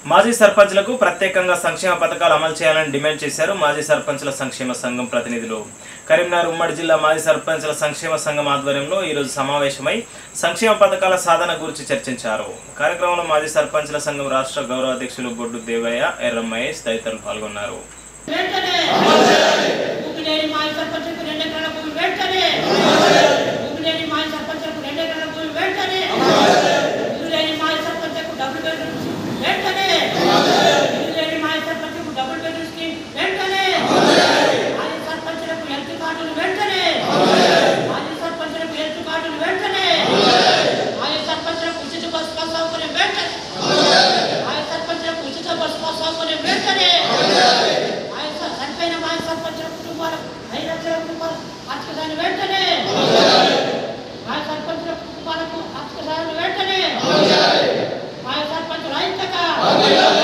మాజీ సర్పంచ్లకు ప్రత్యేకంగా సంక్షేమ పథకాలు అమలు చేయాలని డిమాండ్ చేశారు మాజీ సర్పంచ్ల సంక్షేమ సంఘం ప్రతినిధులు కరీంనగర్ ఉమ్మడి జిల్లా మాజీ సర్పంచ్ల సంక్షేమ సంఘం ఆధ్వర్యంలో ఈరోజు సమావేశమై సంక్షేమ పథకాల సాధన గురించి చర్చించారు కార్యక్రమంలో మాజీ సర్పంచ్ల సంఘం రాష్ట్ర గౌరవ అధ్యక్షులు బొడ్డు దేవయ్య ఎర్రం మహేష్ తదితరులు పాల్గొన్నారు వెంటనే భూమి లేని మాజీ సర్పంచులకు రెండు ఎకరాల భూమి వెంటనే భూమి లేని మాజీ సర్పంచులకు రెండు ఎకరాల భూమి వెంటనే భూమి లేని మాజీ సర్పంచులకు డబుల్ బెడ్రూమ్ వెంటనే భూమి లేని మాజీ సర్పంచులకు డబుల్ బెడ్రూమ్ స్కీమ్ వెంటనే మాజీ సర్పంచులకు హెల్త్ కార్డులు వెంటనే మాజీ సర్పంచులకు హెల్త్ కార్డులు వెంటనే మాజీ సర్పంచులకు ఉచిత బస్ పాస్ సౌకర్యం వెంటనే మాజీ సర్పంచులకు ఉచిత బస్ పాస్ సౌకర్యం వెంటనే ఆయన చనిపోయిన మాజీ సర్పంచుల కుటుంబాలకు ఐదు లక్షల రూపాయలు ఆర్థిక సాయం వెంటనే మాజీ సర్పంచుల కుటుంబాలకు ఆర్థిక సాయం వెంటనే మాజీ సర్పంచులు ఐక్యత